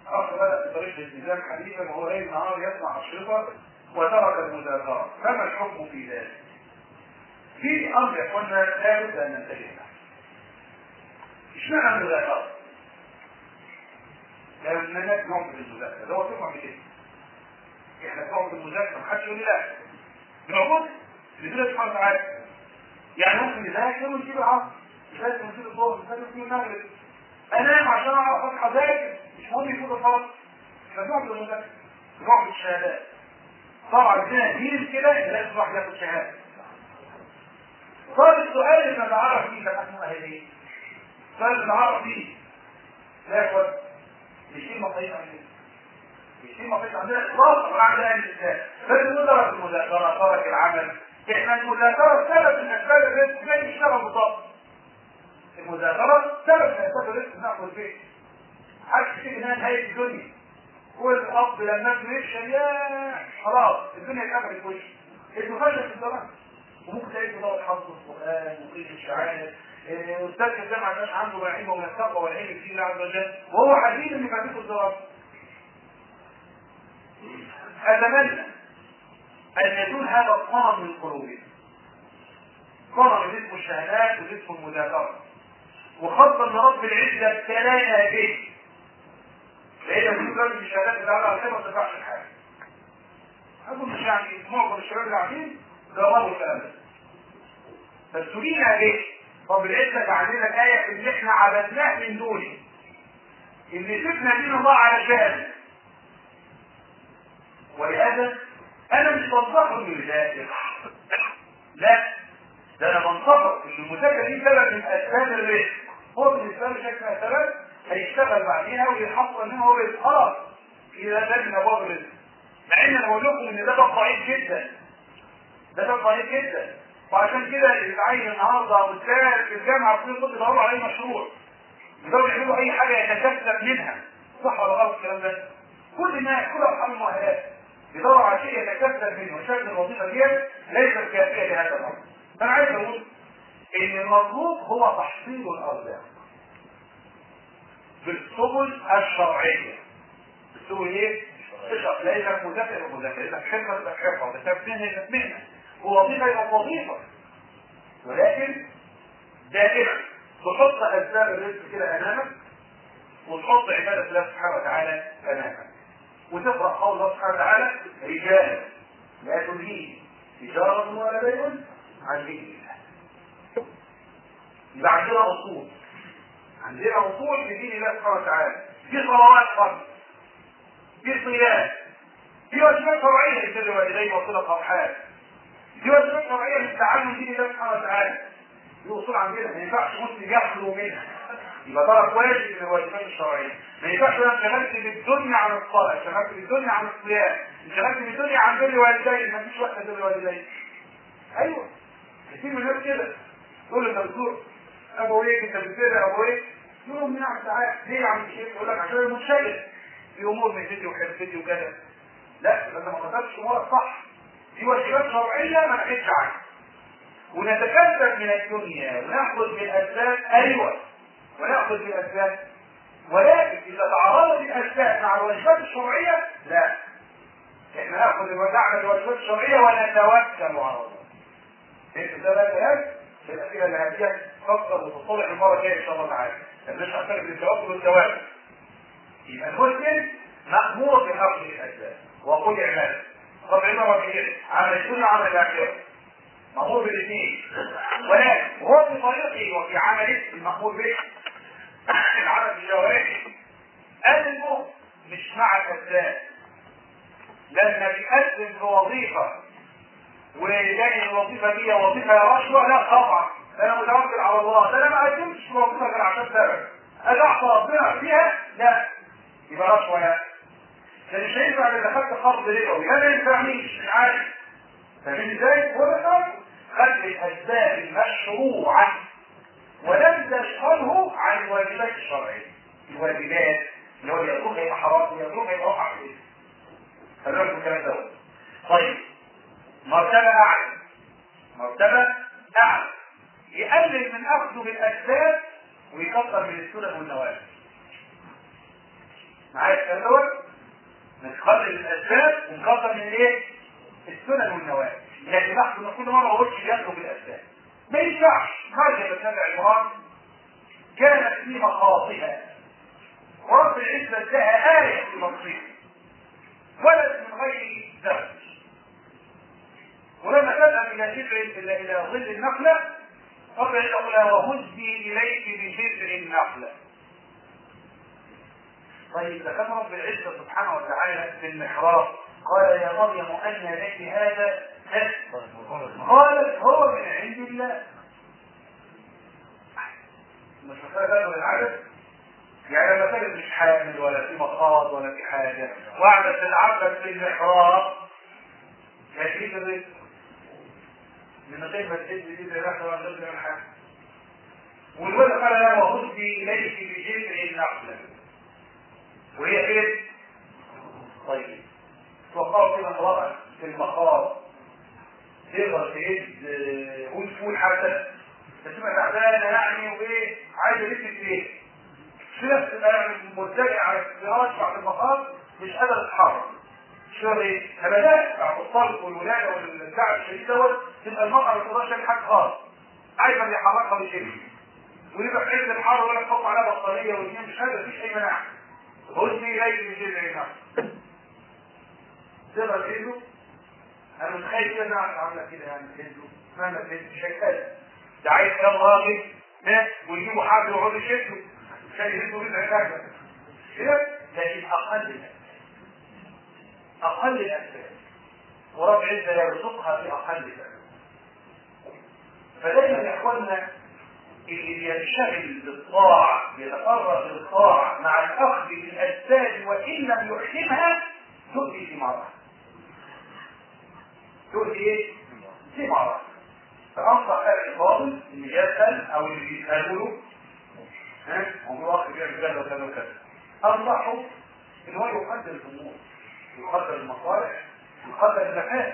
أخ بدأ في طريق الالتزام حديثا وهو ليل نهار يسمع أشرطة وترك المذاكرة فما الحكم في ذلك؟ في أمر يا إخوانا لا بد أن ننتبه له اشمعنى المذاكرة؟ لأن الناس نوع من المذاكرة ده هو تفهم بكده احنا بنقعد في المذاكرة محدش يقول لي لا بنقعد لله سبحانه وتعالى يعني ممكن نذاكر ونجيب العصر نذاكر ونجيب الظهر نذاكر ونجيب المغرب انام عشان اعرف اصحى اذاكر مش مهم يفوت الصلاه احنا بنقعد في المذاكرة بنقعد في الشهادات طبعا عندنا دين كده ان لازم الواحد ياخد شهاده طيب السؤال اللي نتعرف فيه كان اسمه اهليه السؤال اللي نتعرف فيه لا يا اخوان مش في مقاييس عندنا مش في مقاييس عندنا اطلاقا مع اهل الاسلام لازم ندرس المذاكره ترك العمل احنا المذاكره سبب من اسباب الرزق زي الشغل بالظبط المذاكره سبب من اسباب الرزق ناخد فيه عكس كده انها نهايه الدنيا والاب لما ابنه يفشل يا خلاص الدنيا اتقفلت في وشه ابنه فشل في الزمان وممكن تلاقيه بيدور حفظ القران وقيم الشعائر استاذ في الجامعه الناس عنده علم ومن التقوى والعلم في الله عز وجل وهو حزين ان فاتته الدراسه اتمنى ان يكون هذا الطعم من قلوبنا طعم اسمه الشهادات واسمه المذاكره وخاصه ان رب العزه ابتلانا به لان في كلام الشهادات اللي على الخير ما تنفعش الحاجه اظن مش يعني معظم الشباب اللي قاعدين جربوا الكلام ده فسئلنا به طب العزة بعد لك آية إن إحنا عبدناه من دونه إن سيبنا دين الله على شأن ولهذا أنا مش بنصحه إنه يذاكر لا ده أنا بنصحه إن المذاكرة دي سبب من أسباب الرزق هو بالنسبة له شكلها سبب هيشتغل بعديها ويحصل منها هو خلاص إذا ده من أبواب الرزق مع إن أنا بقول لكم إن ده باب ضعيف جدا ده باب ضعيف جدا وعشان كده اللي بيتعين النهارده والثالث في الجامعه كل طب يدوروا على اي مشروع يدوروا يعملوا اي حاجه يتكسب منها صح ولا غلط الكلام ده؟ كل الناس كل اصحاب المؤهلات يدوروا على شيء يتكسب منه شكل الوظيفه دي ليست كافيه لهذا الامر فانا عايز اقول ان المطلوب هو تحصيل الارزاق بالسبل الشرعيه بالسبل ايه؟ الشرعيه لانك مذاكر ومذاكر اذا حرفه تبقى حرفه وتبقى مهنه يبقى مهنه ووظيفة يبقى وظيفة ولكن دائما تحط أسباب الرزق كده أمامك وتحط عبادة الله سبحانه وتعالى أمامك وتقرأ قول الله سبحانه وتعالى رجال لا تلهيه تجارة ولا بيع عن ذكر الله يبقى عندنا أصول عندنا أصول في دين الله سبحانه وتعالى في صلوات فرض في صيام في واجبات شرعية لسر الوالدين وصلة الأرحام دي وجبات شرعيه للتعلم دين الله سبحانه وتعالى دي اصول عندنا ما ينفعش مسلم يخلو منها يبقى ترك واجب من الواجبات الشرعيه ما ينفعش انا انشغلت بالدنيا عن الصلاه انشغلت بالدنيا عن الصيام انشغلت بالدنيا عن بر الوالدين ما فيش وقت بر الوالدين ايوه كتير من الناس كده تقول له انت بتزور ابويك انت بتزور ابويك يقول لهم نعم تعالى ليه يا عم الشيخ يقول لك عشان المتشيخ في امور من فيديو وحرفتي وكذا لا انت ما قصدتش امورك صح دي واجبات شرعية ما نحكيش عنها ونتكسب من الدنيا وناخذ من الأسباب أيوة وناخذ من الأسباب ولكن إذا تعارضت الأسباب مع الواجبات الشرعية لا احنا ناخذ نعمل الواجبات الشرعية ونتوكل على الله فهمت ده بقى كلام؟ الأسئلة اللي هديها تفكر وتطلع المرة الجاية إن شاء الله تعالى مش هعترف بالتوكل والتوكل يبقى المسلم مأمور بأخذ الأسباب وقل اعمال طب عبارة كبيرة عمل السنة عمل الآخرة مأمور بالاثنين ولكن هو في طريقه وفي عمله المأمور به العمل بالجوارح قلبه مش مع كذاب لما بيقدم في وظيفة ويلاقي الوظيفة دي وظيفة يا رشوة لا طبعا ده انا متوكل على الله ده انا ما قدمتش في وظيفة غير عشان سبب اضعف ربنا فيها لا يبقى رشوة لا ده مش هينفع اذا خدت قرض ربوي لا ما ينفعنيش مش عارف فاهمين ازاي؟ هو ده الامر خد الاسباب المشروعه ولم تشغله عن الواجبات الشرعيه الواجبات اللي هو يتركها يبقى حرام ويتركها يبقى وقع في الاسم خلي بالكم الكلام ده طيب مرتبه اعلى مرتبه اعلى يقلل من اخذه بالاسباب ويكثر من السنن والنوافل معايا الكلام دوت نقلل الاسباب ونكثر من ايه؟ السنن والنوافل لكن لاحظوا ان كل مره ما قلتش يطلب الاسباب ما ينفعش خرج بن عمران كانت في مخاطها ورب العزه اداها ايه في مصير ولد من غير زوج ولما تذهب الى جذع الى الى ظل النخله رب العزه يقول وهزي اليك بجذع النخله طيب ده كان رب العزه سبحانه وتعالى في المحراب قال يا مريم ان لك هذا قالت هو من عند الله مش مسألة من العدد يعني لما كانت مش حامل ولا في مخاض ولا في حاجة وقعدت تلعبك في المحراب يزيد الرزق من غير ما تجد دي زي نحن ولا نجد من حاجة والولد قال لا وهزي إليك بجذع النخلة وهي فين؟ طيب توقعوا كده امرأة في المخاض تقدر تهد قول فول حتى تبقى تعبانة يعني وايه عايزة لسه ايه شنو تبقى يعني مرتجع على الفراش بعد المخاض مش قادر تتحرك شو ايه هبدات بعد الطلق والولاده والتعب الشديد دوت تبقى المرأة ما تقدرش تعمل حاجة خالص عايزة اللي يحركها ويشيلها ويبقى في عز الحر ولا تحط عليها بطارية واثنين مش قادر مفيش أي مناعة هزي إليك من جذع النخل تقدر تهده انا متخيل كده انها عامله كده يعني تهده مهما تهده مش هيتهد ده عايز كام راجل ها ويجيبوا حبل ويقعدوا يشدوا عشان يهدوا بيت علاجه كده لكن اقل الاسباب اقل الاسباب ورب عزه يرزقها في اقل الاسباب فدايما يا اخوانا اللي ينشغل بالطاعة يتقرب للطاعة مع الأخذ بالأسباب وإن لم يحسنها تؤتي ثمارها تؤتي ايه؟ ثمارها فأنصح أهل الفاضل اللي يسأل أو اللي بيسألوا له ها عمره واحد بيعمل كذا وكذا وكذا أنصحه إن هو يقدر الأمور يقدر المصالح يقدر المفاسد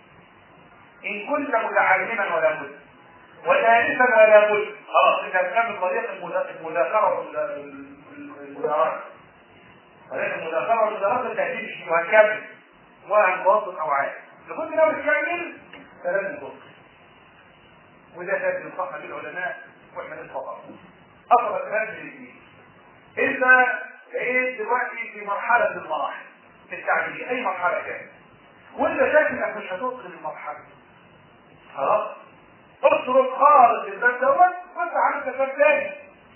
إن كنت متعلما ولا بد وثالثا ولا بد خلاص انت هتكمل طريق المذاكره والمدارسه طريق المذاكره والمدارسه التهديد مش وهتكمل وهنبسط او عادي لو كنت ناوي تكمل فلازم تبسط وده كان نصحنا به العلماء واحنا نتفقه افضل هذه الاثنين انت بقيت دلوقتي في مرحله من المراحل في التعليم اي مرحله كانت وانت شايف انك مش هتوصل للمرحله خلاص اصرف خالص الباب دوت وانت عندك باب تاني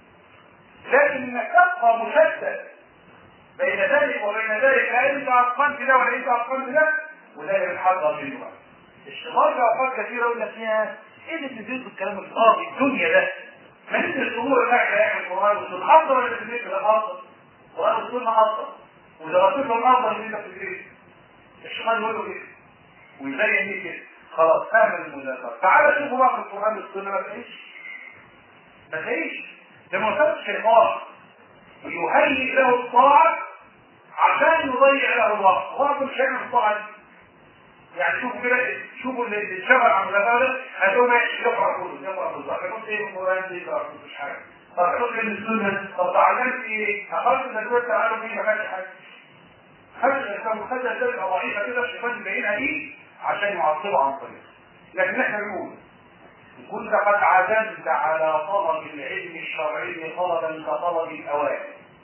لكن انك تبقى مشتت بين ذلك وبين ذلك لا انت اتقنت ده ولا انت اتقنت ده وده اللي بنحضر منه بقى الشغال في اوقات كثيره يقول لك يا ايه اللي بتدرس الكلام الفاضي الدنيا ده ما انت الامور انك يا القران والسنه افضل ولا تدرس ده افضل القران والسنه افضل ودراستهم افضل من انك تدرس الشغال يقول له كده ويبين ليه كده خلاص اعمل المذاكره تعال شوفوا بقى في القران والسنه ما تلاقيش ما تلاقيش ده مرتبط الشيطان يهيئ له الطاعه عشان يضيع له الوقت هو مش هيعمل الطاعه دي يعني شوفوا كده شوفوا اللي الشبع عن المذاكره هتقوم يقرا كله يقرا بالظبط يقول ايه القران دي يقرا مش حاجه طب حط من السنه طب تعلمت ايه؟ اخذت الادوات تعالوا فيه ما كانش حاجه خدت الاسلام خدت الاسلام ضعيفه كده الشيطان يبينها دي عشان يعطله عن طريق لكن احنا بنقول ان كنت قد عزمت على طلب العلم الشرعي طلبا كطلب الاوائل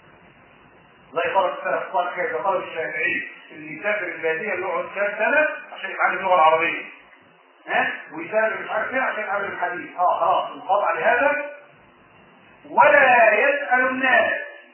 زي طلب السلف طلب كيف طلب الشافعي اللي يسافر الباديه اللي يقعد كام سنه عشان يتعلم اللغه العربيه ها ويسافر مش عارف ايه عشان يتعلم الحديث اه خلاص انقطع لهذا ولا يسال الناس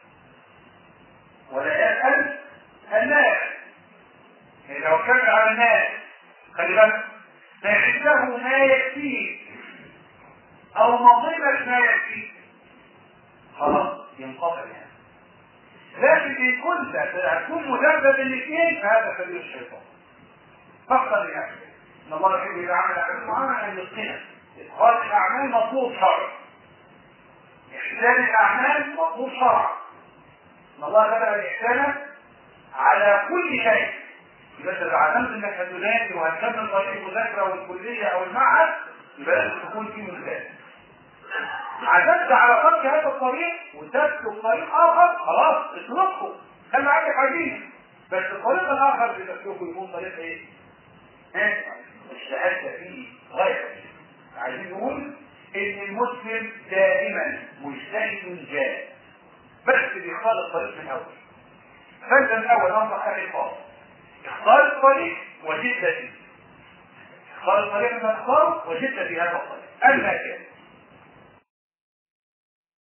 ولا يسال الناس يعني لو كان على الناس خلي بالك فعنده ما يكفيه او مظلمة ما يكفيه خلاص ينقطع يعني لكن ان كنت هتكون مدبب الاثنين فهذا سبيل الشيطان فاختر لنفسك ان الله يحب اذا عمل احدكم عملا ان يتقنه اتقان الاعمال مطلوب شرعا احسان الاعمال مطلوب شرعا ان الله كتب الاحسان على كل شيء يبقى اذا عزمت انك هتذاكر وهتكمل طريق المذاكره والكليه او المعهد يبقى لازم تكون في مذاكره عزمت على ترك هذا الطريق وتسلك طريق اخر خلاص اتركه خلي عندك عايزين بس الطريق الاخر اللي تسلكه يكون طريق ايه؟ ها؟ الشهاده فيه غايه عايزين نقول ان المسلم دائما مجتهد جاد بس بيختار الطريق من الاول فانت من الاول انصح اخي الفاضل اختار الطريق وجد فيه اختار الطريق اللي تختاره وجد في هذا الطريق اما كان